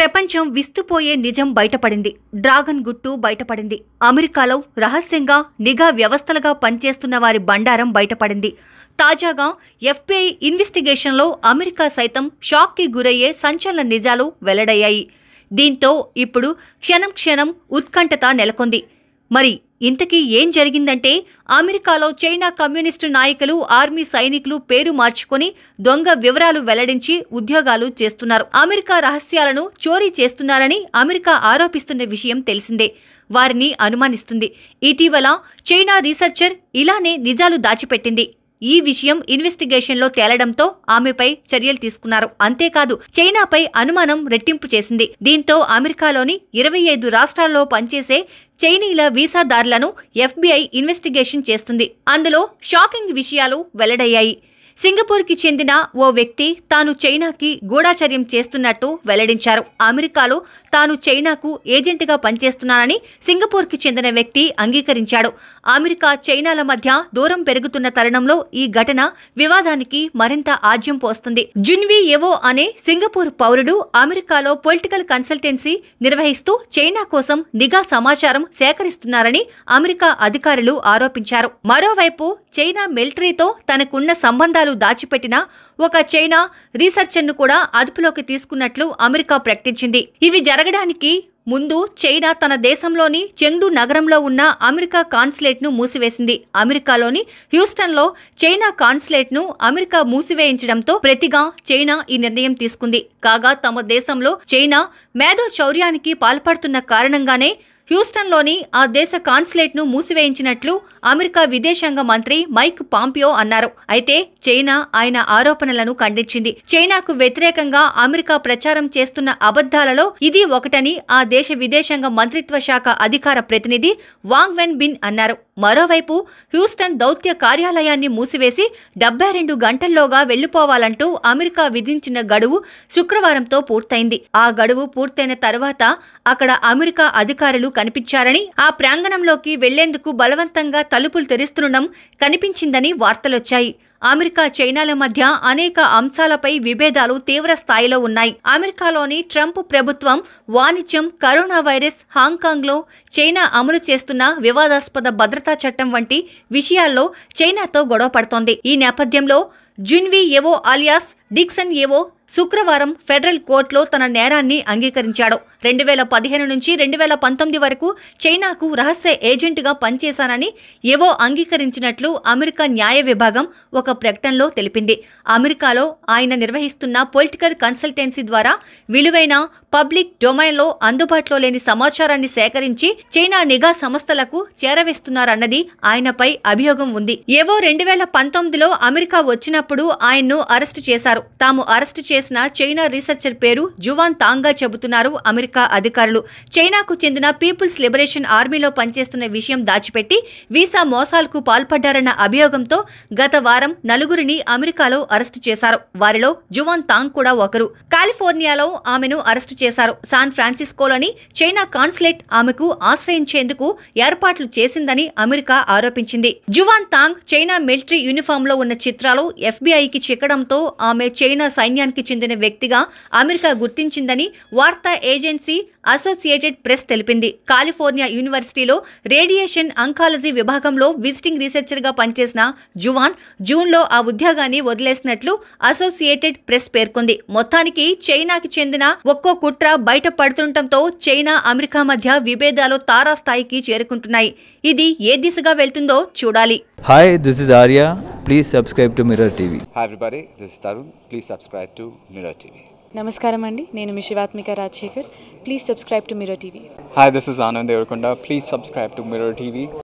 ప్రపంచం విస్తుపోయే నిజం బయటపడింది డ్రాగన్ గుట్టు బయటపడింది అమెరికాలో రహస్యంగా నిఘా వ్యవస్థలుగా పనిచేస్తున్న వారి బండారం బయటపడింది తాజాగా ఎఫ్బీఐ ఇన్వెస్టిగేషన్లో అమెరికా సైతం షాక్కి గురయ్యే సంచలన నిజాలు వెల్లడయ్యాయి దీంతో ఇప్పుడు క్షణం క్షణం ఉత్కంఠత నెలకొంది మరి ఇంతకీ ఏం జరిగిందంటే అమెరికాలో చైనా కమ్యూనిస్టు నాయకులు ఆర్మీ సైనికులు పేరు మార్చుకొని దొంగ వివరాలు వెల్లడించి ఉద్యోగాలు చేస్తున్నారు అమెరికా రహస్యాలను చోరీ చేస్తున్నారని అమెరికా ఆరోపిస్తున్న విషయం తెలిసిందే వారిని అనుమానిస్తుంది ఇటీవల చైనా రీసెర్చర్ ఇలానే నిజాలు దాచిపెట్టింది ఈ విషయం ఇన్వెస్టిగేషన్లో తేలడంతో ఆమెపై చర్యలు తీసుకున్నారు అంతేకాదు చైనాపై అనుమానం రెట్టింపు చేసింది దీంతో అమెరికాలోని ఇరవై ఐదు రాష్ట్రాల్లో పనిచేసే చైనీల వీసాదారులను ఎఫ్బీఐ ఇన్వెస్టిగేషన్ చేస్తుంది అందులో షాకింగ్ విషయాలు వెల్లడయ్యాయి సింగపూర్కి చెందిన ఓ వ్యక్తి తాను చైనాకి గూఢాచర్యం చేస్తున్నట్టు వెల్లడించారు అమెరికాలో తాను చైనాకు ఏజెంట్గా పనిచేస్తున్నానని సింగపూర్కి చెందిన వ్యక్తి అంగీకరించాడు అమెరికా చైనాల మధ్య దూరం పెరుగుతున్న తరుణంలో ఈ ఘటన వివాదానికి మరింత ఆజ్యం పోస్తుంది జున్వి ఎవో అనే సింగపూర్ పౌరుడు అమెరికాలో పొలిటికల్ కన్సల్టెన్సీ నిర్వహిస్తూ చైనా కోసం నిఘా సమాచారం సేకరిస్తున్నారని అమెరికా అధికారులు ఆరోపించారు మరోవైపు చైనా మిలిటరీతో తనకున్న సంబంధాలు దాచిపెట్టిన ఒక చైనా రీసెర్చర్ను కూడా అదుపులోకి తీసుకున్నట్లు అమెరికా ప్రకటించింది ఇవి జరగడానికి ముందు చైనా తన దేశంలోని చెంగ్డు నగరంలో ఉన్న అమెరికా కాన్సులేట్ను మూసివేసింది అమెరికాలోని హ్యూస్టన్లో చైనా కాన్సులేట్ను అమెరికా మూసివేయించడంతో ప్రతిగా చైనా ఈ నిర్ణయం తీసుకుంది కాగా తమ దేశంలో చైనా మేధో చౌర్యానికి పాల్పడుతున్న కారణంగానే హ్యూస్టన్లోని ఆ దేశ కాన్సులేట్ను మూసివేయించినట్లు అమెరికా విదేశాంగ మంత్రి మైక్ పాంపియో అన్నారు అయితే చైనా ఆయన ఆరోపణలను ఖండించింది చైనాకు వ్యతిరేకంగా అమెరికా ప్రచారం చేస్తున్న అబద్ధాలలో ఇది ఒకటని ఆ దేశ విదేశాంగ మంత్రిత్వ శాఖ అధికార ప్రతినిధి వాంగ్ వెన్ బిన్ అన్నారు మరోవైపు హ్యూస్టన్ దౌత్య కార్యాలయాన్ని మూసివేసి డెబ్బై రెండు గంటల్లోగా వెళ్లిపోవాలంటూ అమెరికా విధించిన గడువు శుక్రవారంతో పూర్తయింది ఆ గడువు పూర్తయిన తర్వాత అక్కడ అమెరికా అధికారులు కనిపించారని ఆ ప్రాంగణంలోకి వెళ్లేందుకు బలవంతంగా తలుపులు తెరుస్తుండడం కనిపించిందని వార్తలొచ్చాయి అమెరికా చైనాల మధ్య అనేక అంశాలపై విభేదాలు తీవ్ర స్థాయిలో ఉన్నాయి అమెరికాలోని ట్రంప్ ప్రభుత్వం వాణిజ్యం కరోనా వైరస్ హాంకాంగ్లో చైనా అమలు చేస్తున్న వివాదాస్పద భద్రతా చట్టం వంటి విషయాల్లో చైనాతో గొడవ పడుతోంది ఈ నేపథ్యంలో జున్వి ఎవో అలియాస్ డిక్సన్ ఎవో శుక్రవారం ఫెడరల్ కోర్టులో తన నేరాన్ని అంగీకరించాడు రెండు వేల పదిహేను నుంచి రెండు వేల పంతొమ్మిది వరకు చైనాకు రహస్య ఏజెంటుగా పనిచేశానని ఏవో అంగీకరించినట్లు అమెరికా న్యాయ విభాగం ఒక ప్రకటనలో తెలిపింది అమెరికాలో ఆయన నిర్వహిస్తున్న పొలిటికల్ కన్సల్టెన్సీ ద్వారా విలువైన పబ్లిక్ డొమైన్లో అందుబాటులో లేని సమాచారాన్ని సేకరించి చైనా నిఘా సంస్థలకు చేరవేస్తున్నారన్నది ఆయనపై అభియోగం ఉంది ఏవో రెండు వేల పంతొమ్మిదిలో అమెరికా వచ్చినప్పుడు ఆయన్ను అరెస్టు చేశారు తాము అరెస్టు చేసిన చైనా రీసెర్చర్ పేరు జువాన్ తాంగా చెబుతున్నారు అమెరికా అధికారులు చైనాకు చెందిన పీపుల్స్ లిబరేషన్ ఆర్మీలో పనిచేస్తున్న విషయం దాచిపెట్టి వీసా మోసాలకు పాల్పడ్డారన్న అభియోగంతో గత వారం నలుగురిని అమెరికాలో అరెస్టు చేశారు వారిలో జువాన్ తాంగ్ కూడా ఒకరు కాలిఫోర్నియాలో ఆమెను అరెస్టు చేశారు శాన్ ఫ్రాన్సిస్కోలోని చైనా కాన్సులేట్ ఆమెకు ఆశ్రయించేందుకు ఏర్పాట్లు చేసిందని అమెరికా ఆరోపించింది Juan Tang China military uniform లో ఉన్న చిత్రాలు ఎఫ్బీఐకి చిక్కడంతో ఆమె చైనా సైన్యానికి చెందిన వ్యక్తిగా అమెరికా గుర్తించిందని వార్తా ఏజెన్సీ అసోసియేటెడ్ ప్రెస్ తెలిపింది కాలిఫోర్నియా యూనివర్సిటీలో రేడియేషన్ అంకాలజీ విభాగంలో విజిటింగ్ రీసెర్చర్గా పనిచేసిన జువాన్ జూన్లో ఆ ఉద్యోగాన్ని వదిలేసినట్లు అసోసియేటెడ్ ప్రెస్ పేర్కొంది మొత్తానికి చైనాకి చెందిన ఒక్కో కుట్ర బయట పడుతుండటంతో చైనా అమెరికా మధ్య విభేదాలు తారాస్థాయికి చేరుకుంటున్నాయి ఇది ఏ దిశగా వెళ్తుందో చూడాలి Hi, this is Arya. Please subscribe to Mirror TV. Hi everybody, this is Tarun. Please subscribe to Mirror TV. నమస్కారం అండి నేను మీ Shivathmika Rajasekhar please subscribe to Mirror TV Hi, this is Anand Devarkonda. Please subscribe to Mirror TV.